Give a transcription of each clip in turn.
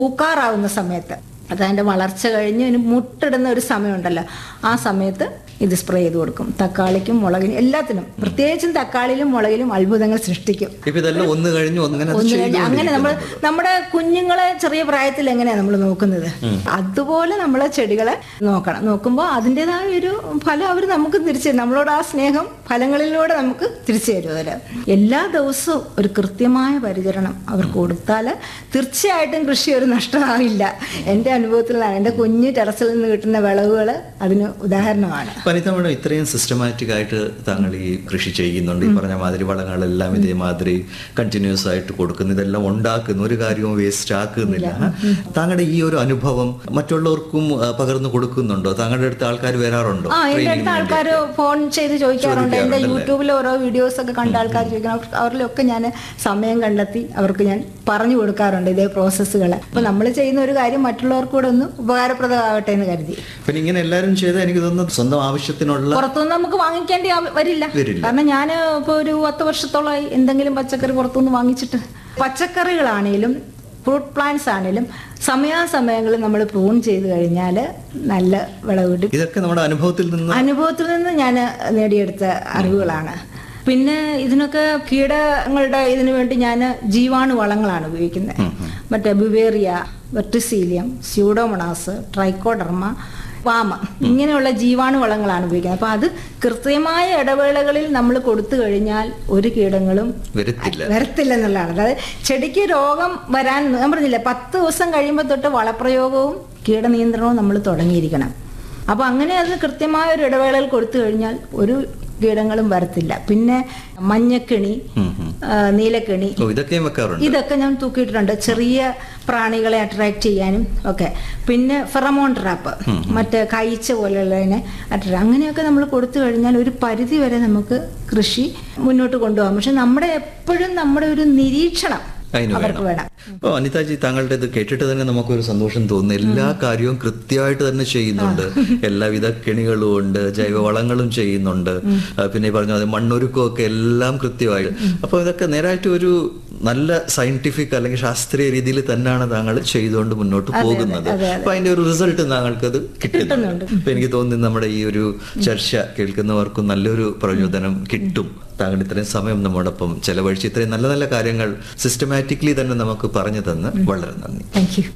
പൂക്കാറാവുന്ന സമയത്ത് അത് അതിന്റെ വളർച്ച കഴിഞ്ഞ് അതിന് മുട്ടിടുന്ന ഒരു സമയമുണ്ടല്ലോ ആ സമയത്ത് ഇത് സ്പ്രേ ചെയ്ത് കൊടുക്കും തക്കാളിക്കും മുളകിനും എല്ലാത്തിനും പ്രത്യേകിച്ചും തക്കാളിയിലും മുളകിലും അത്ഭുതങ്ങൾ സൃഷ്ടിക്കും ഇപ്പൊ ഇതെല്ലാം ഒന്ന് കഴിഞ്ഞ് അങ്ങനെ അത് ഒന്ന് കഴിഞ്ഞ് അങ്ങനെ നമ്മൾ ചെയ്തുകൊണ്ടിരിക്കുന്നുണ്ട്. നമ്മുടെ കുഞ്ഞുങ്ങളെ ചെറിയ പ്രായത്തിൽ എങ്ങനെയാ നമ്മൾ നോക്കുന്നത് അതുപോലെ നമ്മളെ ചെടികളെ നോക്കണം നോക്കുമ്പോൾ അതിൻ്റെതായ ഒരു ഫലം അവർ നമുക്ക് തിരിച്ചു തരും നമ്മളോട് ആ സ്നേഹം ഫലങ്ങളിലൂടെ നമുക്ക് തിരിച്ചു തരും അവര് എല്ലാ ദിവസവും ഒരു കൃത്യമായ പരിചരണം അവർക്ക് കൊടുത്താൽ തീർച്ചയായിട്ടും കൃഷി ഒരു നഷ്ടമാവില്ല എൻ്റെ അനുഭവത്തിലാണ് എൻ്റെ കുഞ്ഞ് ടെറസിൽ നിന്ന് കിട്ടുന്ന വിളവുകൾ അതിന് ഉദാഹരണമാണ് വനിത മേഡം ഇത്രയും സിസ്റ്റമാറ്റിക് ആയിട്ട് താങ്കൾ ഈ കൃഷി ചെയ്യുന്നുണ്ട് ഈ പറഞ്ഞ മാതിരി വളങ്ങളെല്ലാം ഇതേമാതിരി കണ്ടിന്യൂസ് ആയിട്ട് കൊടുക്കുന്നു ഇതെല്ലാം ഉണ്ടാക്കുന്നു ഒരു കാര്യവും വേസ്റ്റ് ആക്കുന്നില്ല താങ്കളുടെ ഈ ഒരു അനുഭവം മറ്റുള്ളവർക്കും ആ, പകർന്നു കൊടുക്കുന്നുണ്ടോ താങ്കളുടെ അടുത്ത് ആൾക്കാർ വരാറുണ്ടോ ആ എൻ്റെ Training അടുത്ത് ന് ആൾക്കാർ ഫോൺ ചെയ്ത് ചോദിക്കാറുണ്ട് എൻ്റെ ചോദിക്കാറുണ്ടല്ലേ? യൂട്യൂബിൽ ഓരോ വീഡിയോസ് ഒക്കെ കണ്ട ആൾക്കാർ ചോദിക്കണം അവർ- അവരിലൊക്കെ ഞാൻ സമയം കണ്ടെത്തി അവർക്ക് ഞാൻ പറഞ്ഞു കൊടുക്കാറുണ്ട് ഇതേ പ്രോസസ്സുകൾ അപ്പൊ നമ്മൾ ചെയ്യുന്ന ഒരു കാര്യം മറ്റുള്ളവർക്ക് കൂടെ ഒന്ന് ഉപകാരപ്രദമാകട്ടെ എന്ന് കരുതി പിന്നെ ഇങ്ങനെ എല്ലാവരും ചെയ്താൽ എനിക്ക് തോന്നുന്നു സ്വന്തം ആവശ്യത്തിനുള്ള പുറത്തുനിന്ന് നമുക്ക് വാങ്ങിക്കേണ്ടി ആവ- വരില്ല വരില്ല. കാരണം ഞാൻ ഇപ്പോൾ ഒരു പത്ത് വർഷത്തോളമായി എന്തെങ്കിലും പച്ചക്കറി പുറത്തുനിന്ന് വാങ്ങിച്ചിട്ട് പച്ചക്കറികളാണേലും ഫ്രൂട്ട് പ്ലാന്റ്സ് ആണേലും സമയാസമയങ്ങളിൽ നമ്മൾ പ്രൂൺ ചെയ്ത് കഴിഞ്ഞാൽ നല്ല വിളവ് കിട്ടും ഇതൊക്കെ നമ്മുടെ അനുഭവത്തിൽ നിന്ന് അനുഭവത്തിൽ നിന്ന് ഞാൻ നേടിയെടുത്ത അറിവുകളാണ് പിന്നെ ഇതിനൊക്കെ കീടങ്ങളുടെ ഇതിനു വേണ്ടി ഞാൻ ജീവാണു വളങ്ങളാണ് ഉപയോഗിക്കുന്നത് മറ്റേ Beauveria Verticillium Pseudomonas Trichoderma VAM ഇങ്ങനെയുള്ള ജീവാണു വളങ്ങളാണ് ഉപയോഗിക്കുന്നത് അപ്പൊ അത് കൃത്യമായ ഇടവേളകളിൽ നമ്മൾ കൊടുത്തു കഴിഞ്ഞാൽ ഒരു കീടങ്ങളും വരത്തില്ല വരത്തില്ല എന്നുള്ളതാണ് അതായത് ചെടിക്ക് രോഗം വരാൻ ഞാൻ പറഞ്ഞില്ലേ പത്ത് ദിവസം കഴിയുമ്പോൾ തൊട്ട് വളപ്രയോഗവും കീടനിയന്ത്രണവും നമ്മൾ തുടങ്ങിയിരിക്കണം അപ്പൊ അങ്ങനെ അത് കൃത്യമായ ഒരു ഇടവേളയിൽ കൊടുത്തു കഴിഞ്ഞാൽ ഒരു കീടങ്ങളും വരത്തില്ല പിന്നെ മഞ്ഞക്കിണി ആ, നീലക്കിണി ഓ ഇതൊക്കെയും വെക്കാറുണ്ട് ഇതൊക്കെ ഞാൻ തൂക്കിയിട്ടുണ്ട് ചെറിയ പ്രാണികളെ അട്രാക്ട് ചെയ്യാനും ഒക്കെ പിന്നെ ഫെറമോൺ ട്രാപ്പ് മറ്റേ കയിച്ച പോലെയുള്ളതിനെ അട്രാക്ട് അങ്ങനെയൊക്കെ നമ്മൾ കൊടുത്തു കഴിഞ്ഞാൽ ഒരു പരിധി വരെ നമുക്ക് കൃഷി മുന്നോട്ട് കൊണ്ടുപോകാം പക്ഷെ നമ്മുടെ എപ്പോഴും നമ്മുടെ ഒരു നിരീക്ഷണം അതിന് അവർക്ക് വേണം വേണം ഓ അനിതാജി താങ്കളുടെ ഇത് കേട്ടിട്ട് തന്നെ നമുക്കൊരു സന്തോഷം തോന്നുന്നു എല്ലാ കാര്യവും കൃത്യമായിട്ട് തന്നെ ചെയ്യുന്നുണ്ട് എല്ലാവിധ കെണികളും ഉണ്ട് ജൈവവളങ്ങളും ചെയ്യുന്നുണ്ട് ആ, പിന്നെ ഈ പറഞ്ഞ പോലെ മണ്ണൊരുക്കവും ഒക്കെ എല്ലാം കൃത്യമായിട്ട് അപ്പൊ ഇതൊക്കെ നേരായിട്ട് ഒരു നല്ല സയന്റിഫിക് അല്ലെങ്കിൽ ശാസ്ത്രീയ രീതിയിൽ തന്നെയാണ് താങ്കൾ ചെയ്തുകൊണ്ട് മുന്നോട്ട് പോകുന്നത് അതെ, അപ്പൊ അതിന്റെ ഒരു റിസൾട്ട് താങ്കൾക്കത് കിട്ടുന്നുണ്ട് അപ്പൊ എനിക്ക് തോന്നുന്നു നമ്മുടെ ഈ ഒരു ചർച്ച കേൾക്കുന്നവർക്കും നല്ലൊരു പ്രചോദനം കിട്ടും താങ്കൾ ഇത്രയും സമയം നമ്മോടൊപ്പം ചെലവഴിച്ച് ഇത്രയും നല്ല നല്ല കാര്യങ്ങൾ സിസ്റ്റമാറ്റിക്കലി തന്നെ നമുക്ക് പറഞ്ഞു തന്ന് വളരെ നന്ദി താങ്ക് യു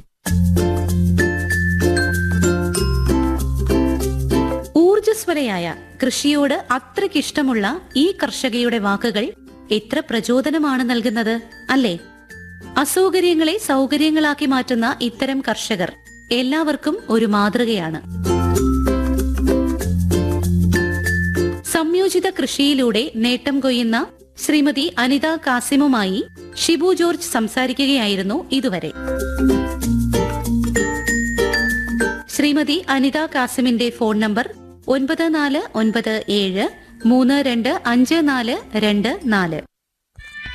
ഊർജസ്വലയായ കൃഷിയോട് അത്രയ്ക്കിഷ്ടമുള്ള ഈ കർഷകയുടെ വാക്കുകൾ എത്ര പ്രചോദനമാണ് നൽകുന്നത് അല്ലേ അസൗകര്യങ്ങളെ സൗകര്യങ്ങളാക്കി മാറ്റുന്ന ഇത്തരം കർഷകർ എല്ലാവർക്കും ഒരു മാതൃകയാണ് സംയോജിത കൃഷിയിലൂടെ നേട്ടം കൊയ്യുന്ന ശ്രീമതി അനിത കാസിമുമായി ഷിബു ജോർജ് സംസാരിക്കുകയായിരുന്നു ഇതുവരെ ശ്രീമതി അനിത കാസിമിന്റെ ഫോൺ നമ്പർ ഒൻപത് നാല് ഒൻപത് ഏഴ് മൂന്ന് രണ്ട് അഞ്ച് നാല് രണ്ട് നാല്